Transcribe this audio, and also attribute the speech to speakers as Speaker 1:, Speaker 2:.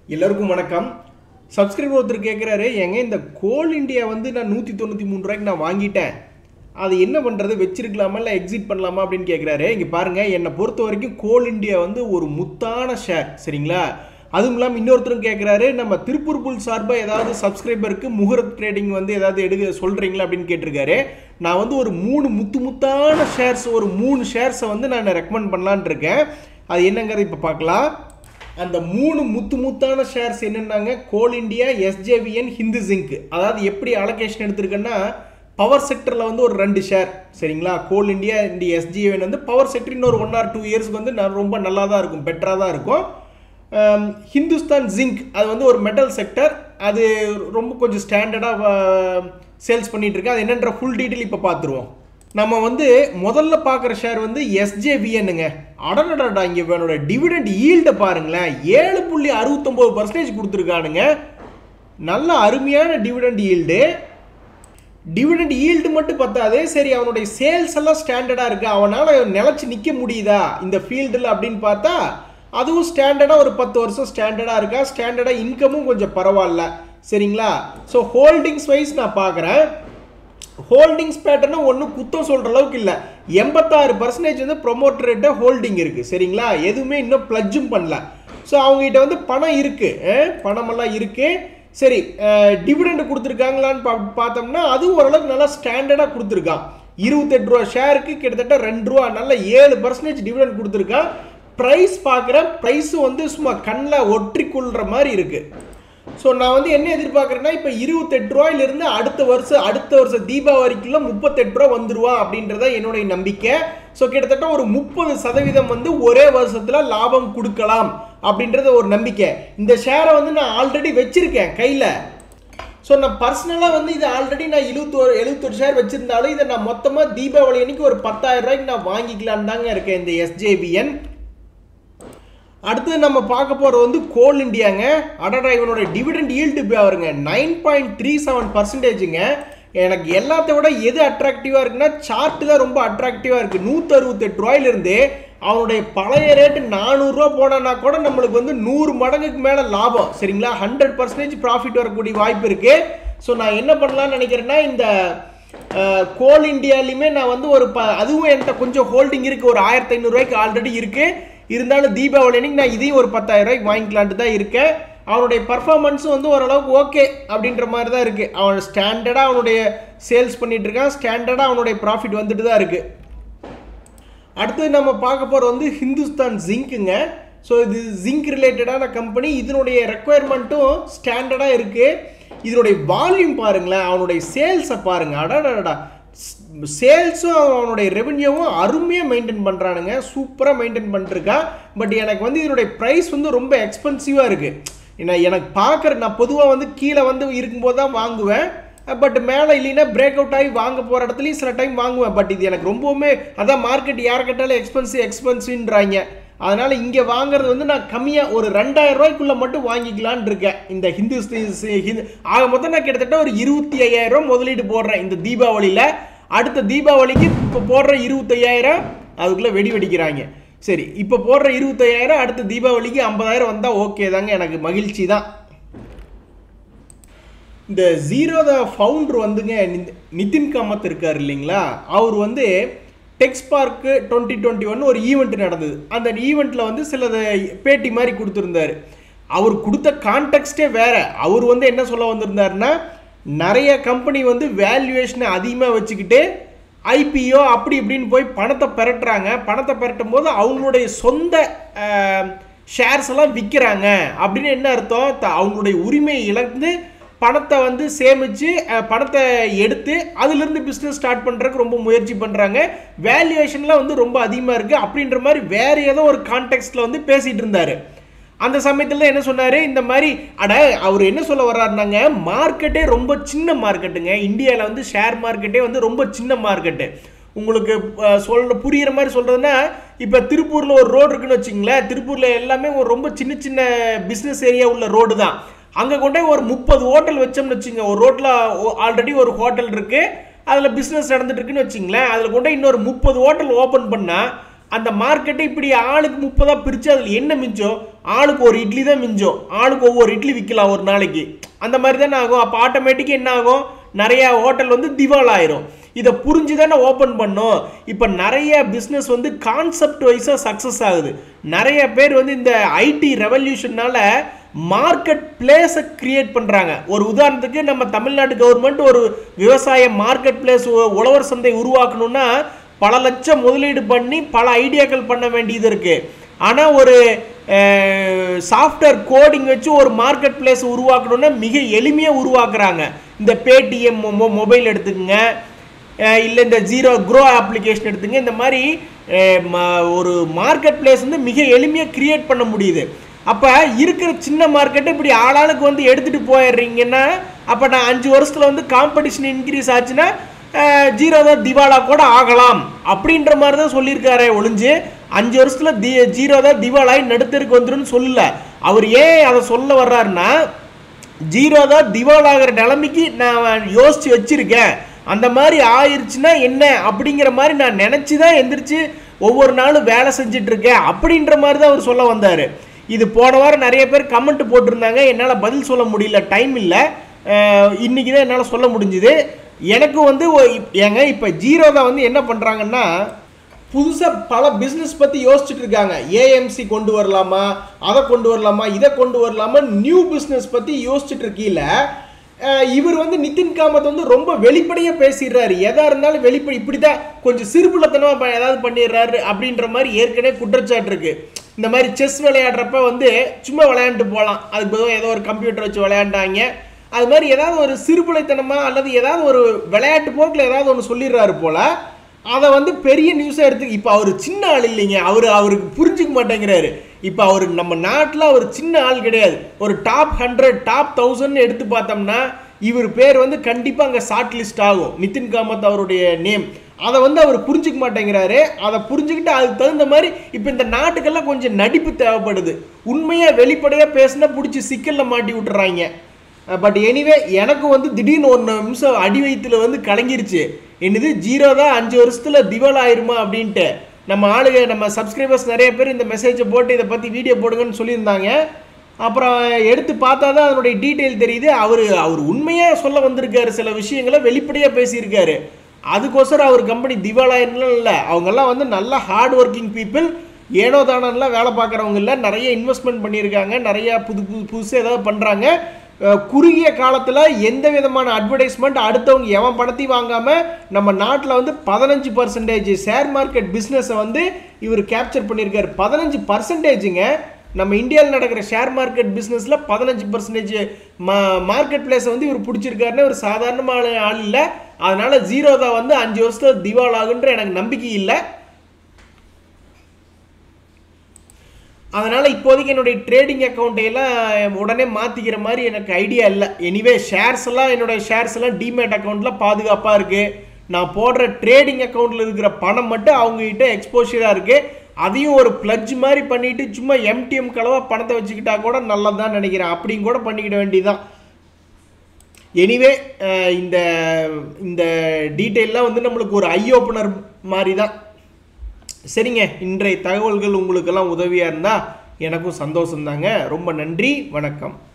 Speaker 1: எல்லாருக்கும் வணக்கம் சப்ஸ்கிரைபர் ஒருத்தர் கேட்குறாரு ஏங்க இந்த கோல் இந்தியா வந்து நான் நூற்றி தொண்ணூற்றி மூணு ரூபாய்க்கு நான் வாங்கிட்டேன் அது என்ன பண்ணுறது வச்சிருக்கலாமா இல்லை எக்ஸிட் பண்ணலாமா அப்படின்னு கேட்குறாரு இங்கே பாருங்கள் என்னை பொறுத்த வரைக்கும் கோல் இந்தியா வந்து ஒரு முத்தான ஷேர் சரிங்களா அதுவும் இல்லாமல் இன்னொருத்தரும் கேட்குறாரு நம்ம திருப்பூர் புல் சார்பாக ஏதாவது சப்ஸ்கிரைபருக்கு முகூர்த் ட்ரேடிங் வந்து ஏதாவது எடுக்க சொல்கிறீங்களா அப்படின்னு கேட்டிருக்காரு நான் வந்து ஒரு மூணு முத்து முத்தான ஷேர்ஸ் ஒரு மூணு ஷேர்ஸை வந்து நான் ரெக்கமெண்ட் பண்ணலான்னு இருக்கேன் அது என்னங்கிறது இப்போ பார்க்கலாம் அந்த மூணு முத்து முத்தான ஷேர்ஸ் என்னென்னாங்க coal India SJVN Hindu zinc அதாவது எப்படி அலோகேஷன் எடுத்திருக்கேன்னா பவர் செக்டரில் வந்து ஒரு ரெண்டு ஷேர் சரிங்களா கோல் இந்தியா இந்த எஸ்ஜிஎன் வந்து பவர் செக்டர் இன்னொரு ஒன் ஆர் டூ இயர்ஸ்க்கு வந்து நான் ரொம்ப நல்லா தான் இருக்கும் பெட்டராக தான் இருக்கும் ஆம், ஹிந்துஸ்தான் ஜிங்க் அது வந்து ஒரு மெட்டல் செக்டர் அது ரொம்ப கொஞ்சம் ஸ்டாண்டர்டாக சேல்ஸ் பண்ணிட்டு இருக்கு அது என்னன்ற ஃபுல் டீட்டெயில் இப்போ பார்த்துருவோம் நம்ம வந்து முதல்ல பார்க்குற ஷேர் வந்து எஸ்ஜேவிஎன்னுங்க அடடடா இங்கே வேணோட டிவிடெண்ட் ஈல்டை பாருங்களேன் ஏழு புள்ளி அறுபத்தொம்போது பர்சன்டேஜ் கொடுத்துருக்கானுங்க நல்ல அருமையான டிவிடெண்ட் ஈல்டு டிவிடெண்ட் ஈல்டு மட்டும் பத்தாது சரி அவனுடைய சேல்ஸ் எல்லாம் ஸ்டாண்டர்டாக இருக்கு அவனால் நிலச்சி நிற்க முடியுதா இந்த ஃபீல்டில் அப்படின்னு பார்த்தா அதுவும் ஸ்டாண்டர்டாக ஒரு பத்து வருஷம் ஸ்டாண்டர்டாக இருக்கா ஸ்டாண்டர்டாக இன்கமும் கொஞ்சம் பரவாயில்ல சரிங்களா ஸோ ஹோல்டிங்ஸ் வைஸ் நான் பார்க்குறேன் ஹோல்டிங்ஸ் பேட்டர்னும் ஒன்றும் குத்தம் சொல்கிற அளவுக்கு இல்லை எண்பத்தாறு பர்சன்டேஜ் வந்து ப்ரொமோட்டர் ரேட்டை ஹோல்டிங் இருக்குது சரிங்களா எதுவுமே இன்னும் ப்ளஜும் பண்ணல ஸோ அவங்ககிட்ட வந்து பணம் இருக்குது பணமெல்லாம் இருக்குது சரி டிவிடெண்ட் கொடுத்துருக்காங்களான்னு பா பார்த்தோம்னா அதுவும் ஓரளவுக்கு நல்லா ஸ்டாண்டர்டாக கொடுத்துருக்கான் இருபத்தெட்டு ரூபா ஷேருக்கு கிட்டத்தட்ட ரெண்டு ரூபா நல்ல ஏழு பர்சன்டேஜ் டிவிடெண்ட் கொடுத்துருக்கான் ப்ரைஸ் பார்க்குறேன் ப்ரைஸும் வந்து சும்மா கண்ணில் ஒற்றி கொள்கிற மாதிரி இருக்குது ஸோ நான் வந்து என்ன எதிர்பார்க்குறேன்னா இப்போ இருபத்தெட்டு ரூபாயிலிருந்து அடுத்த வருஷம் அடுத்த வருஷம் தீபாவளிக்குள்ள முப்பத்தெட்டு ரூபா வந்துருவா அப்படின்றத என்னுடைய நம்பிக்கை ஸோ கிட்டத்தட்ட ஒரு முப்பது சதவீதம் வந்து ஒரே வருஷத்தில் லாபம் கொடுக்கலாம் அப்படின்றது ஒரு நம்பிக்கை இந்த ஷேரை வந்து நான் ஆல்ரெடி வச்சிருக்கேன் கையில் ஸோ நான் பர்சனலாக வந்து இது ஆல்ரெடி நான் எழுபத்தோரு எழுபத்தொரு ஷேர் வச்சிருந்தாலும் இதை நான் மொத்தமாக தீபாவளி அன்னைக்கு ஒரு பத்தாயிரம் ரூபாய்க்கு நான் வாங்கிக்கலான்னு தாங்க இருக்கேன் இந்த எஸ்ஜேபிஎன் அடுத்து நம்ம பார்க்க போகிறது வந்து கோல் இந்தியாங்க அடடா இவனோட டிவிடெண்ட் ஈல்டு பாருங்க நைன் பாயிண்ட் த்ரீ செவன் பர்சன்டேஜுங்க எனக்கு எல்லாத்த விட எது அட்ராக்டிவாக இருக்குன்னா சார்ட்டு தான் ரொம்ப அட்ராக்டிவாக இருக்குது நூற்றி அறுபத்தெட்டு ரூபாயிலிருந்து அவனுடைய பழைய ரேட்டு நானூறுரூவா போனான்னா கூட நம்மளுக்கு வந்து நூறு மடங்குக்கு மேலே லாபம் சரிங்களா ஹண்ட்ரட் பர்சன்டேஜ் ப்ராஃபிட் வரக்கூடிய வாய்ப்பு இருக்குது ஸோ நான் என்ன பண்ணலாம்னு நினைக்கிறேன்னா இந்த அஹ், கோல் இந்தியாலையுமே நான் வந்து ஒரு ப அதுவும் என்கிட்ட கொஞ்சம் ஹோல்டிங் இருக்குது ஒரு ஆயிரத்தி ஐநூறுரூவாய்க்கு ஆல்ரெடி இருக்குது இருந்தாலும் தீபாவளி அன்னைக்கு நான் இதையும் ஒரு பத்தாயிரம் ரூபாய்க்கு வாங்கிக்கலான்ட்டு தான் இருக்கேன் அவனுடைய பர்ஃபார்மன்ஸும் வந்து ஓரளவுக்கு ஓகே அப்படின்ற மாதிரி தான் இருக்குது அவன் ஸ்டாண்டர்டாக அவனுடைய சேல்ஸ் பண்ணிட்டு இருக்கான் ஸ்டாண்டர்டாக அவனுடைய ப்ராஃபிட் வந்துட்டு தான் இருக்குது அடுத்து நம்ம பார்க்க போகிற வந்து ஹிந்துஸ்தான் ஜிங்க்குங்க ஸோ இது ஜிங்க் ரிலேட்டடான கம்பெனி இதனுடைய ரெக்குயர்மெண்ட்டும் ஸ்டாண்டர்டாக இருக்குது இதனுடைய வால்யூம் பாருங்களேன் அவனுடைய சேல்ஸை பாருங்க அடடடா சேல்ஸும் அவனுடைய ரெவென்யூவும் அருமையாக மெயின்டைன் பண்ணுறானுங்க சூப்பராக மெயின்டைன் பண்ணிருக்கான் பட் எனக்கு வந்து இதனுடைய ப்ரைஸ் வந்து ரொம்ப எக்ஸ்பென்சிவாக இருக்குது ஏன்னா எனக்கு பார்க்குற நான் பொதுவாக வந்து கீழே வந்து இருக்கும்போது தான் வாங்குவேன் பட் மேலே இல்லைன்னா பிரேக் அவுட் ஆகி வாங்க போகிற இடத்துலையும் சில டைம் வாங்குவேன் பட் இது எனக்கு ரொம்பவுமே அதான் மார்க்கெட் யாரை கேட்டாலும் எக்ஸ்பென்சிவ் எக்ஸ்பென்சிவ்ன்றாங்க அதனால் இங்கே வாங்குறது வந்து நான் கம்மியாக ஒரு ரெண்டாயிரம் ரூபாய்க்குள்ளே மட்டும் வாங்கிக்கலான்னு இருக்கேன் இந்த ஹிந்து ஹிந்து ஆக மொத்தம் நான் கிட்டத்தட்ட ஒரு இருபத்தி ஐயாயிரம் ரூபாய் முதலீடு போடுறேன் இந்த தீபாவளியில் அடுத்த தீபாவளிக்கு இப்போ போடுற இருபத்தையாயிரம் அதுக்குள்ளே வெடி வெடிக்கிறாங்க சரி இப்போ போடுற இருபத்தையாயிரம் அடுத்த தீபாவளிக்கு ஐம்பதாயிரம் வந்தால் ஓகே தாங்க எனக்கு மகிழ்ச்சி தான் இந்த ஜீரோ த ஃபவுண்டர் வந்துங்க நித்- நிதின் காமத் இருக்கார் இல்லைங்களா அவர் வந்து டெக்ஸ் பார்க்கு டுவெண்ட்டி டுவெண்ட்டி ஒன் ஒரு ஈவெண்ட் நடந்தது அந்த ஈவெண்ட்டில் வந்து சில பேட்டி மாதிரி கொடுத்துருந்தாரு அவர் கொடுத்த கான்டெக்ஸ்டே வேற அவர் வந்து என்ன சொல்ல வந்திருந்தாருன்னா நிறைய கம்பெனி வந்து வேல்யூவேஷனை அதிகமாக வச்சுக்கிட்டு ஐபிஓ அப்படி இப்படின்னு போய் பணத்தை பெரட்டுறாங்க பணத்தை பெரட்டும் போது அவங்களுடைய சொந்த ஷேர்ஸ் எல்லாம் விற்கிறாங்க அப்படின்னு என்ன அர்த்தம் த- அவங்களுடைய உரிமையை இழந்து பணத்தை வந்து சேமித்து பணத்தை எடுத்து அதிலிருந்து பிஸ்னஸ் ஸ்டார்ட் பண்ணுறதுக்கு ரொம்ப முயற்சி பண்ணுறாங்க வேல்யூவேஷன்லாம் வந்து ரொம்ப அதிகமாக இருக்குது அப்படின்ற மாதிரி வேறு ஏதோ ஒரு கான்டெக்ஸ்டில் வந்து பேசிகிட்டு இருந்தார் அந்த சமயத்தில் என்ன சொன்னார் இந்த மாதிரி அட அவர் என்ன சொல்ல வர்றாருனாங்க மார்க்கெட்டே ரொம்ப சின்ன மார்க்கெட்டுங்க இந்தியாவில் வந்து ஷேர் மார்க்கெட்டே வந்து ரொம்ப சின்ன மார்க்கெட்டு உங்களுக்கு அஹ், சொல்ற புரியுற மாதிரி சொல்கிறதுனா இப்போ திருப்பூரில் ஒரு ரோடு இருக்குன்னு வச்சுங்களேன் திருப்பூரில் எல்லாமே ஒரு ரொம்ப சின்ன சின்ன பிஸ்னஸ் ஏரியா உள்ள ரோடு தான் அங்கே கொண்டே ஒரு முப்பது ஹோட்டல் வச்சோம்னு வச்சுங்க ஒரு ரோட்டில் ஆல்ரெடி ஒரு ஹோட்டல் இருக்குது அதில் பிஸ்னஸ் நடந்துட்டு இருக்குன்னு வச்சுங்களேன் அதில் கொண்டே இன்னொரு முப்பது ஹோட்டல் ஓப்பன் பண்ணால் அந்த மார்க்கெட்டை இப்படி ஆளுக்கு முப்பதா பிரிச்சு அதில் என்ன மிஞ்சம் ஆளுக்கு ஒரு இட்லி தான் மிஞ்சம் ஆளுக்கு ஒவ்வொரு இட்லி விற்கலாம் ஒரு நாளைக்கு அந்த மாதிரி தானே ஆகும் அப்போ ஆட்டோமேட்டிக்காக என்ன ஆகும் நிறைய ஹோட்டல் வந்து திவால் ஆயிரும் இதை புரிஞ்சு தானே ஓப்பன் பண்ணோம் இப்போ நிறைய பிஸ்னஸ் வந்து கான்செப்ட் வைஸாக சக்ஸஸ் ஆகுது நிறைய பேர் வந்து இந்த ஐடி ரெவல்யூஷனால மார்க்கெட் பிளேஸை கிரியேட் பண்ணுறாங்க ஒரு உதாரணத்துக்கு நம்ம தமிழ்நாடு கவர்மெண்ட் ஒரு விவசாய மார்க்கெட் பிளேஸ் உழவர் சந்தை உருவாக்கணும்னா பல லட்சம் முதலீடு பண்ணி பல ஐடியாக்கள் பண்ண வேண்டியது இருக்கு ஆனால் ஒரு சாஃப்ட்வேர் கோடிங் வச்சு ஒரு மார்க்கெட் பிளேஸ் உருவாக்கணும்னா மிக எளிமையாக உருவாக்குறாங்க இந்த பேடிஎம் மொபைல் எடுத்துக்கங்க இல்லை இந்த ஜீரோ க்ரோ அப்ளிகேஷன் எடுத்துங்க இந்த மாதிரி அஹ், ம- ஒரு மார்க்கெட் பிளேஸ் வந்து மிக எளிமையாக கிரியேட் பண்ண முடியுது அப்போ இருக்கிற சின்ன மார்க்கெட்டை இப்படி ஆளாளுக்கு வந்து எடுத்துகிட்டு போயிடுறீங்கன்னா அப்போ நான் அஞ்சு வருஷத்தில் வந்து காம்படிஷன் இன்க்ரீஸ் ஆச்சுன்னா அஹ், ஜீரோ தான் திவாலா கூட ஆகலாம் அப்படின்ற மாதிரி தான் சொல்லியிருக்காரே ஒளிஞ்சு அஞ்சு வருஷத்தில் தி ஜீரோ தான் திவாலாய் நடுத்தருக்கு வந்துருன்னு சொல்லல அவர் ஏன் அதை சொல்ல வர்றாருன்னா ஜீரோ தான் திவால் ஆகிற நிலைமைக்கு நான் யோசிச்சு வச்சிருக்கேன் அந்த மாதிரி ஆயிருச்சுன்னா என்ன அப்படிங்கிற மாதிரி நான் நினச்சி தான் எந்திரிச்சு ஒவ்வொரு நாளும் வேலை செஞ்சுட்டு இருக்கேன் அப்படின்ற மாதிரி தான் அவர் சொல்ல வந்தார் இது போன வாரம் நிறைய பேர் கமெண்ட் போட்டிருந்தாங்க என்னால் பதில் சொல்ல முடியல டைம் இல்லை இன்னைக்கு தான் என்னால் சொல்ல முடிஞ்சுது எனக்கு வந்து ஒ- இப்- ஏங்க இப்போ ஜீரோ தான் வந்து என்ன பண்ணுறாங்கன்னா புதுசாக பல பிஸ்னஸ் பற்றி யோசிச்சுட்டு இருக்காங்க ஏஎம்சி கொண்டு வரலாமா அதை கொண்டு வரலாமா இதை கொண்டு வரலாமா நியூ பிஸ்னஸ் பற்றி யோசிச்சுட்டு இருக்கீல அஹ், இவர் வந்து நிதின் காமத் வந்து ரொம்ப வெளிப்படையாக பேசிடுறாரு எதா இருந்தாலும் வெளிப்படை இப்படி தான் கொஞ்சம் சிறுபுலத்தனமாக ஏதாவது பண்ணிடுறாரு அப்படின்ற மாதிரி ஏற்கனவே குற்றச்சாட்டு இருக்கு இந்த மாதிரி செஸ் விளையாடுறப்ப வந்து சும்மா விளையாண்டு போகலாம் அதுக்கு பதிலாக ஏதோ ஒரு கம்ப்யூட்டர் வச்சு விளையாண்டாங்க அது மாதிரி ஏதாவது ஒரு சிறுபுலைத்தனமா அல்லது ஏதாவது ஒரு விளையாட்டு போக்கில் ஏதாவது ஒன்று சொல்லிடுறாரு போல அதை வந்து பெரிய நியூஸாக எடுத்து இப்போ அவர் சின்ன ஆள் இல்லைங்க அவர் அவருக்கு புரிஞ்சுக்க மாட்டேங்கிறாரு இப்போ அவர் நம்ம நாட்டில் அவர் சின்ன ஆள் கிடையாது ஒரு டாப் ஹண்ட்ரட் டாப் தௌசண்ட் எடுத்து பார்த்தோம்னா இவர் பேர் வந்து கண்டிப்பாக அங்கே ஷார்ட் லிஸ்ட் ஆகும் நிதின் காமத் அவருடைய நேம் அதை வந்து அவர் புரிஞ்சுக்க மாட்டேங்கிறாரு அதை புரிஞ்சுக்கிட்டு அதுக்கு தகுந்த மாதிரி இப்போ இந்த நாட்டுக்கெல்லாம் கொஞ்சம் நடிப்பு தேவைப்படுது உண்மையாக வெளிப்படையாக பேசினா பிடிச்சி சிக்கலில் மாட்டி விட்டுறாங்க பட் எனிவே எனக்கு வந்து திடீர்னு ஒரு நிமிஷம் அடி வயிற்றுல வந்து கலங்கிருச்சு என்னது ஜீரோ தான் அஞ்சு வருஷத்துல திவால் ஆயிருமா அப்படின்ட்டு நம்ம ஆளுங்க நம்ம சப்ஸ்கிரைபர்ஸ் நிறைய பேர் இந்த மெசேஜை போட்டு இதை பற்றி வீடியோ போடுங்கன்னு சொல்லியிருந்தாங்க அப்புறம் எடுத்து பார்த்தா தான் அதனுடைய டீட்டெயில் தெரியுது அவர் அவர் உண்மையாக சொல்ல வந்திருக்காரு சில விஷயங்களை வெளிப்படையாக பேசியிருக்காரு அதுக்கோசரம் அவர் கம்பெனி திவாலாயிரம்லாம் இல்லை அவங்கெல்லாம் வந்து நல்ல ஹார்ட் ஒர்க்கிங் பீப்புள் ஏனோ தானம்லாம் வேலை பார்க்குறவங்க இல்லை நிறைய இன்வெஸ்ட்மெண்ட் பண்ணியிருக்காங்க நிறைய புது புது புதுசு ஏதாவது பண்ணுறாங்க குறுகிய காலத்தில் எந்த விதமான அட்வர்டைஸ்மெண்ட் அடுத்தவங்க எவன் பணத்தையும் வாங்காமல் நம்ம நாட்டில் வந்து பதினஞ்சு பர்சன்டேஜ் ஷேர் மார்க்கெட் பிஸ்னஸை வந்து இவர் கேப்சர் பண்ணியிருக்காரு பதினஞ்சு பர்சன்டேஜுங்க நம்ம இந்தியாவில் நடக்கிற ஷேர் மார்க்கெட் பிஸ்னஸில் பதினஞ்சு பர்சன்டேஜ் மா மார்க்கெட் பிளேஸை வந்து இவர் பிடிச்சிருக்காருன்னு ஒரு சாதாரணமான ஆள் இல்லை அதனால ஜீரோ தான் வந்து அஞ்சு வருஷத்துல திவால் ஆகுன்ற எனக்கு நம்பிக்கை இல்லை அதனால் இப்போதைக்கு என்னுடைய ட்ரேடிங் அக்கௌண்ட்டை எல்லாம் உடனே மாற்றிக்கிற மாதிரி எனக்கு ஐடியா இல்லை எனிவே ஷேர்ஸ் எல்லாம் என்னோட ஷேர்ஸ் எல்லாம் டிமேட் அக்கௌண்ட்டில் பாதுகாப்பாக இருக்குது நான் போடுற ட்ரேடிங் அக்கௌண்ட்டில் இருக்கிற பணம் மட்டும் அவங்ககிட்ட எக்ஸ்போஷராக இருக்குது அதையும் ஒரு பிளட்ஜ் மாதிரி பண்ணிட்டு சும்மா எம்டிஎம் கலவாக பணத்தை வச்சுக்கிட்டா கூட நல்லதுதான் நினைக்கிறேன் அப்படியும் கூட பண்ணிக்கிட வேண்டியதுதான் எனிவே இந்த இந்த டீட்டெயிலாம் வந்து நம்மளுக்கு ஒரு ஐ ஓப்பனர் மாதிரி தான் சரிங்க இன்றைய தகவல்கள் உங்களுக்கெல்லாம் உதவியாக இருந்தால் எனக்கும் சந்தோஷம்தாங்க ரொம்ப நன்றி வணக்கம்